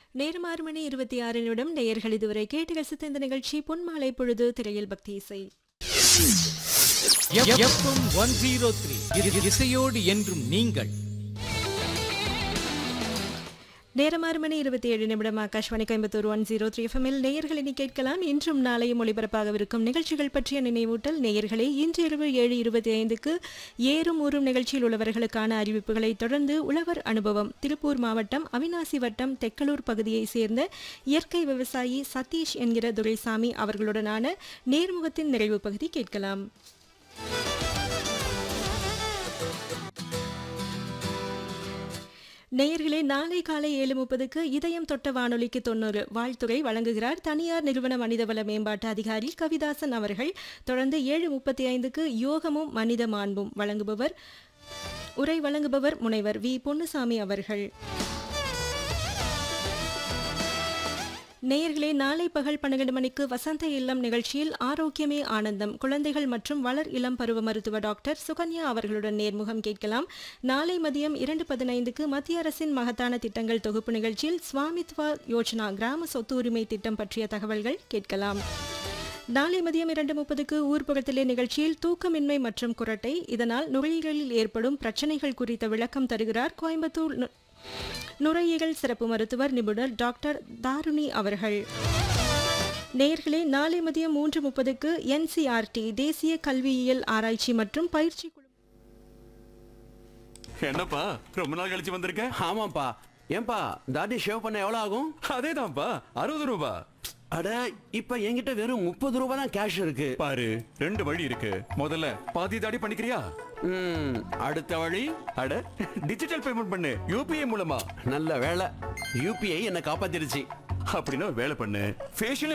நேரம் ஆறு மணி இருபத்தி ஆறு நிமிடம் நேயர்கள் இதுவரை கேட்டு ரசித்த இந்த நிகழ்ச்சி பொன்மாலை பொழுது திரையில் பக்தி இசை எஃப்எம் ஒன் ஜீரோ த்ரீ இசையோடு என்றும் நீங்கள் நேரம் ஆறு மணி இருபத்தி ஏழு நிமிடம் Akashvani Coimbatore one zero three எஃப்எம்மில் நேயர்கள் இனி கேட்கலாம் இன்றும் நாளையும் ஒளிபரப்பாகவிருக்கும் நிகழ்ச்சிகள் பற்றிய நினைவூட்டல் நேயர்களே இன்று இரவு ஏழு இருபத்தி ஐந்துக்கு ஏறும் ஊறும் நிகழ்ச்சியில் உள்ளவர்களுக்கான அறிவிப்புகளை தொடர்ந்து உழவர் அனுபவம் திருப்பூர் மாவட்டம் அவினாசி வட்டம் தெக்கலூர் பகுதியைச் சேர்ந்த இயற்கை விவசாயி சதீஷ் என்கிற துரைசாமி அவர்களுடனான நேர்முகத்தின் நிறைவு பகுதி கேட்கலாம் நேயர்களே நாளை காலை ஏழு முப்பதுக்கு இதயம் தொட்ட வானொலிக்கு தொண்ணூறு வாழ்த்துறை வழங்குகிறார் தனியார் நிறுவன மனிதவள மேம்பாட்டு அதிகாரி கவிதாசன் அவர்கள் தொடர்ந்து ஏழு முப்பத்தி ஐந்துக்கு யோகமும் மனித மாண்பும் வழங்குபவர் உரை வழங்குபவர் முனைவர் வி பொன்னுசாமி அவர்கள் நேயர்களே நாளை பகல் பன்னிரண்டு மணிக்கு வசந்த இல்லம் நிகழ்ச்சியில் ஆரோக்கியமே ஆனந்தம் குழந்தைகள் மற்றும் வளர் இளம் பருவ மருத்துவ டாக்டர் சுகன்யா அவர்களுடன் நேர்முகம் கேட்கலாம் நாளை மதியம் இரண்டு பதினைந்துக்கு மத்திய அரசின் மகத்தான திட்டங்கள் தொகுப்பு நிகழ்ச்சியில் ஸ்வாமித்வா யோஜனா கிராம சொத்து உரிமை திட்டம் பற்றிய தகவல்கள் கேட்கலாம் நாளை மதியம் இரண்டு முப்பதுக்கு ஊர்ப்புறத்திலே நிகழ்ச்சியில் தூக்கமின்மை மற்றும் குரட்டை இதனால் நுரையீரலில் ஏற்படும் பிரச்சனைகள் குறித்த விளக்கம் தருகிறார் கோயம்புத்தூர் நு- நுரையீரல் சிறப்பு மருத்துவர் நிபுணர் டாக்டர் தாருணி அவர்கள் நேயர்களே நாளை மதியம் மூன்று முப்பதுக்கு என்சிஆர்டி தேசிய கல்வியியல் ஆராய்ச்சி மற்றும் பயிற்சி குழு என்னப்பா ரொம்ப நாள் கழிச்சு வந்திருக்க ஆமாப்பா ஏன்பா தாடி ஷேவ் பண்ண எவ்வளவு ஆகும் அதேதான்ப்பா அறுபது ரூபா அட இப்ப என்கிட்ட வெறும் முப்பது ரூபாய் தான் கேஷ் இருக்கு பாரு ரெண்டு வழி இருக்கு முதல்ல பாதி தாடி பண்ணிக்கிறியா ம், அடுத்த வழி அட டிஜிட்டல் பேமெண்ட் பண்ணு யூபிஐ மூலமா நல்ல வேலை யூபிஐ என்ன காப்பாத்திருச்சு அப்படின்னா ஒரு வேலை பண்ணு ஃபேஷியல்